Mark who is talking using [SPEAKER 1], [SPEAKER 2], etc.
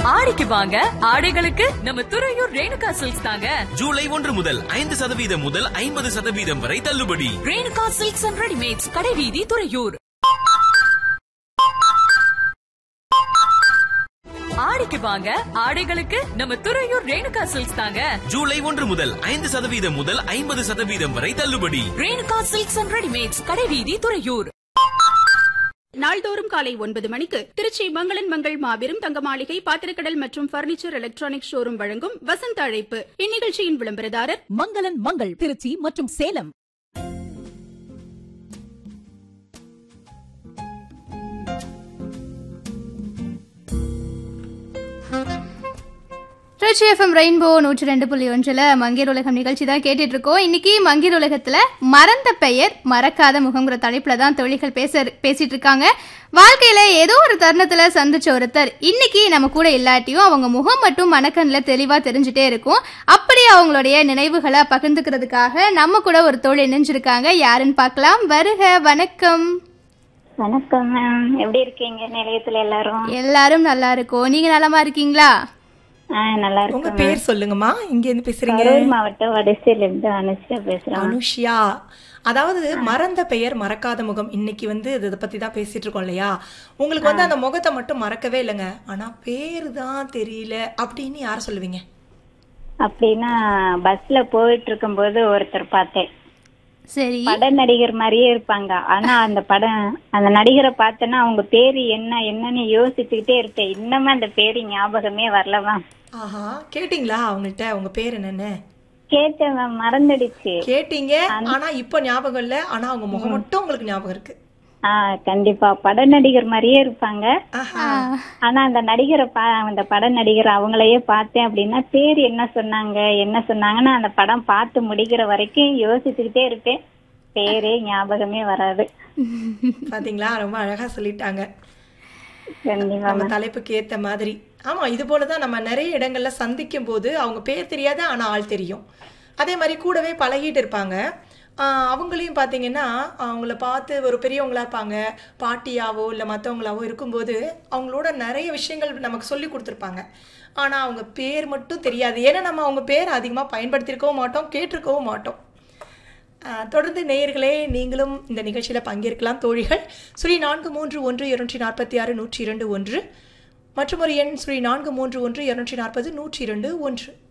[SPEAKER 1] ஆடிக்கு வாங்க ஆடைகளுக்கு நம்ம துறையூர் ரேணுகா சில்க்ஸ் தாங்க
[SPEAKER 2] ஜூலை ஒன்று முதல் ஐந்து சதவீதம் முதல் ஐம்பது சதவீதம் வரை தள்ளுபடி
[SPEAKER 1] ரேணுகா சில்க்ஸ் அண்ட் ரெடிமேட்ஸ் கடைவீதி துறையூர் ஆடிக்கு வாங்க ஆடைகளுக்கு நம்ம துறையூர் ரேணுகா சில்க்ஸ் தாங்க
[SPEAKER 2] ஜூலை ஒன்று முதல் ஐந்து சதவீதம் முதல் ஐம்பது சதவீதம் வரை தள்ளுபடி
[SPEAKER 1] ரேணுகா சில்க்ஸ் அண்ட் ரெடிமேட்ஸ் கடைவீதி துறையூர்
[SPEAKER 3] நாள்தோறும் காலை ஒன்பது மணிக்கு திருச்சி மங்களன் மங்கள் மாபெரும் தங்க மாளிகை பாத்திரக்கடல் மற்றும் பர்னிச்சர் எலக்ட்ரானிக் ஷோரூம் வழங்கும் வசந்த அழைப்பு இந்நிகழ்ச்சியின் விளம்பரதாரர்
[SPEAKER 4] மங்களன் மங்கள் திருச்சி மற்றும் சேலம்
[SPEAKER 5] திருச்சி எஃப்எம் ரெயின்போ நூற்றி ரெண்டு புள்ளி ஒன்றில் மங்கீர் உலகம் நிகழ்ச்சி தான் கேட்டுட்டு இருக்கோம் இன்னைக்கு மங்கீர் உலகத்துல மறந்த பெயர் மறக்காத முகங்கிற தலைப்புல தான் தொழில்கள் பேச பேசிட்டு இருக்காங்க வாழ்க்கையில ஏதோ ஒரு தருணத்துல சந்திச்ச ஒருத்தர் இன்னைக்கு நம்ம கூட இல்லாட்டியும் அவங்க முகம் மட்டும் மனக்கண்ல தெளிவா தெரிஞ்சுட்டே இருக்கும் அப்படி அவங்களுடைய நினைவுகளை பகிர்ந்துக்கிறதுக்காக நம்ம கூட ஒரு தோழி இணைஞ்சிருக்காங்க யாருன்னு பார்க்கலாம் வருக வணக்கம்
[SPEAKER 6] வணக்கம் மேம் எப்படி இருக்கீங்க நிலையத்துல எல்லாரும்
[SPEAKER 5] எல்லாரும் நல்லா இருக்கோம் நீங்க நலமா இருக்கீங்களா
[SPEAKER 6] ஆ நல்லா
[SPEAKER 7] உங்க
[SPEAKER 6] இருக்கேன்
[SPEAKER 7] பேர் சொல்லுங்கம்மா இங்க இருந்து பேசுறீங்க
[SPEAKER 6] கரூர் மாவட்டம் வடசேல இருந்து அனுஷ்டா பேசுறேன்
[SPEAKER 7] அனுஷ்யா அதாவது மறந்த பெயர் மறக்காத முகம் இன்னைக்கு வந்து இதை பத்தி தான் பேசிட்டு இருக்கோம் இல்லையா உங்களுக்கு வந்து அந்த முகத்தை மட்டும் மறக்கவே இல்லைங்க ஆனா பேரு தான் தெரியல அப்படின்னு யார சொல்லுவீங்க
[SPEAKER 6] அப்படின்னா பஸ்ல போயிட்டு இருக்கும்போது ஒருத்தர் பார்த்தேன்
[SPEAKER 5] சரி
[SPEAKER 6] பட நடிகர் மாதிரியே இருப்பாங்க ஆனா அந்த படம் அந்த நடிகரை பார்த்தேன்னா அவங்க பேரு என்ன என்னன்னு யோசிச்சுக்கிட்டே இருப்பேன் இன்னமும் அந்த பேரு ஞாபகமே வரலவா
[SPEAKER 7] ஆஹா கேட்டிங்களா அவங்கள்ட்ட உங்க பேர் என்னன்னு
[SPEAKER 6] கேட்டேன் மேம் மறந்துடுச்சு
[SPEAKER 7] கேட்டீங்க ஆனா இப்ப ஞாபகம் இல்ல ஆனா அவங்க முகம் மட்டும் உங்களுக்கு ஞாபகம் இருக்கு
[SPEAKER 6] ஆ கண்டிப்பா பட நடிகர் மாதிரியே இருப்பாங்க
[SPEAKER 7] ஆஹா
[SPEAKER 6] ஆனா அந்த நடிகரை பா அந்த பட நடிகர் அவங்களையே பார்த்தேன் அப்படின்னா பேர் என்ன சொன்னாங்க என்ன சொன்னாங்கன்னா அந்த படம் பார்த்து முடிக்கிற வரைக்கும் யோசிச்சுக்கிட்டே இருப்பேன் பேரே ஞாபகமே வராது
[SPEAKER 7] பாத்தீங்களா ரொம்ப அழகா சொல்லிட்டாங்க
[SPEAKER 6] கண்டிப்பா
[SPEAKER 7] நம்ம தலைப்புக்கு ஏத்த மாதிரி ஆமா இது போலதான் நம்ம நிறைய இடங்கள்ல சந்திக்கும் போது அவங்க பேர் தெரியாது ஆனா ஆள் தெரியும் அதே மாதிரி கூடவே பழகிட்டு இருப்பாங்க ஆஹ் அவங்களையும் பார்த்தீங்கன்னா அவங்கள பார்த்து ஒரு பெரியவங்களா இருப்பாங்க பாட்டியாவோ இல்லை மற்றவங்களாவோ இருக்கும்போது அவங்களோட நிறைய விஷயங்கள் நமக்கு சொல்லி கொடுத்துருப்பாங்க ஆனால் அவங்க பேர் மட்டும் தெரியாது ஏன்னா நம்ம அவங்க பேர் அதிகமாக பயன்படுத்தியிருக்கவும் மாட்டோம் கேட்டிருக்கவும் மாட்டோம் ஆஹ் தொடர்ந்து நேயர்களே நீங்களும் இந்த நிகழ்ச்சியில் பங்கேற்கலாம் தோழிகள் சுழி நான்கு மூன்று ஒன்று இருநூற்றி நாற்பத்தி ஆறு நூற்றி இரண்டு ஒன்று மற்றும் ஒரு எண் சுழி நான்கு மூன்று ஒன்று இருநூற்றி நாற்பது நூற்றி இரண்டு ஒன்று